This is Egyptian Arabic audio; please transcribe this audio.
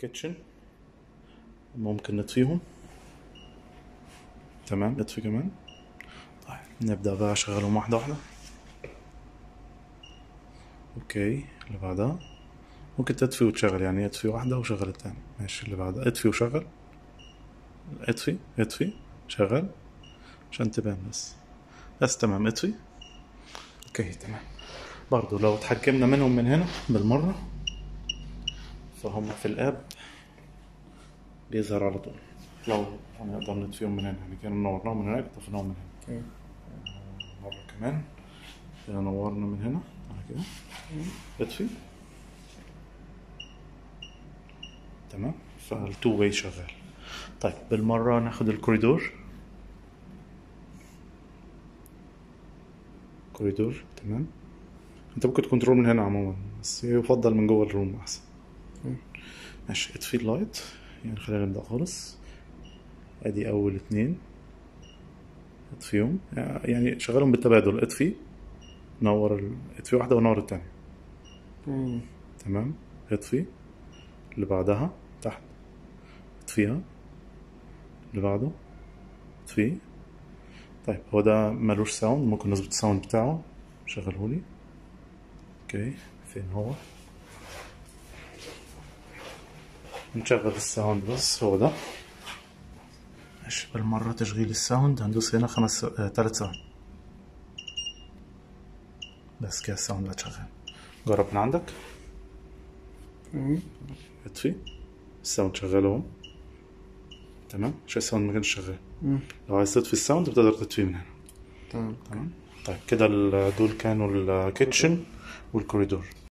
كيتشن ممكن نطفيهم تمام نطفي كمان طيب نبدأ بقى أشغلهم واحدة واحدة اوكي اللي بعدها ممكن تطفي وتشغل يعني اطفي واحدة وشغل التاني ماشي اللي بعدها اطفي وشغل اطفي اطفي شغل عشان تبان بس بس تمام اطفي اوكي تمام برضو لو اتحكمنا منهم من هنا بالمرة فهم في الاب بيظهر على طول لو هنقدر نطفيهم من هنا يعني كانوا نورناهم من هناك طفيناهم من هنا مرة كمان كده نورنا من هنا على كده اطفي تمام فالتو واي شغال طيب بالمرة ناخد الكوريدور كوريدور تمام انت ممكن تكنترول من هنا عموما بس يفضل من جوه الروم احسن ماشي اطفي اللايت يعني خلينا نبدأ خالص ادي اول اتنين اطفيهم يعني شغلهم بالتبادل اطفي نور ال... اطفي واحدة ونور التانية تمام اطفي اللي بعدها تحت اطفيها اللي بعده اطفيه طيب هو ده ملوش ساوند ممكن نظبط الساوند بتاعه شغلهولي اوكي فين هو نشغل الساوند بس هو ده ماشي بالمرة تشغيل الساوند هندوس هنا خمس آه تلات ثواني بس كده الساوند بقت شغال جرب من عندك اطفي الساوند شغال اهو تمام عشان الساوند ما كانش شغال لو عايز تطفي الساوند بتقدر تطفيه من هنا تمام تمام طيب كده ال- دول كانوا الكيتشن والكوريدور